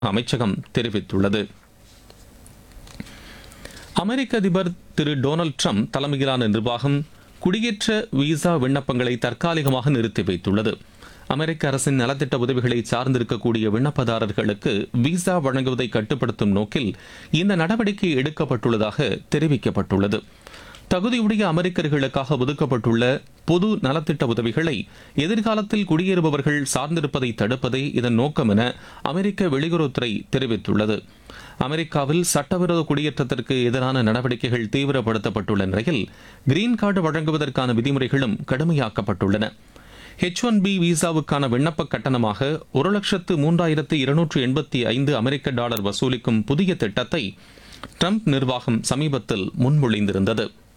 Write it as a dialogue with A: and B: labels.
A: அமைச்சகம் தெரிவித்துள்ளது அமெரிக்க அதிபர் திரு டொனால்ட் ட்ரம்ப் தலைமையிலான நிர்வாகம் குடியேற்ற விசா விண்ணப்பங்களை தற்காலிகமாக நிறுத்தி வைத்துள்ளது அமெரிக்க அரசின் நலத்திட்ட உதவிகளை சார்ந்திருக்கக்கூடிய விண்ணப்பதாரர்களுக்கு விசா வழங்குவதை கட்டுப்படுத்தும் நோக்கில் இந்த நடவடிக்கை எடுக்கப்பட்டுள்ளதாக தெரிவிக்கப்பட்டுள்ளது தகுதியுடைய அமெரிக்கர்களுக்காக ஒதுக்கப்பட்டுள்ள பொது நலத்திட்ட உதவிகளை எதிர்காலத்தில் குடியேறுபவர்கள் சார்ந்திருப்பதை தடுப்பதே இதன் நோக்கம் என அமெரிக்க வெளியுறவுத்துறை தெரிவித்துள்ளது அமெரிக்காவில் சட்டவிரோத குடியேற்றத்திற்கு எதிரான நடவடிக்கைகள் தீவிரப்படுத்தப்பட்டுள்ள நிலையில் கிரீன் கார்டு வழங்குவதற்கான விதிமுறைகளும் கடுமையாக்கப்பட்டுள்ளன ஹெச் ஒன் பி விசாவுக்கான விண்ணப்ப கட்டணமாக ஒரு லட்சத்து மூன்றாயிரத்து இருநூற்று எண்பத்தி ஐந்து அமெரிக்க டாலர் வசூலிக்கும் புதிய திட்டத்தை ட்ரம்ப் நிர்வாகம் சமீபத்தில் முன்மொழிந்திருந்தது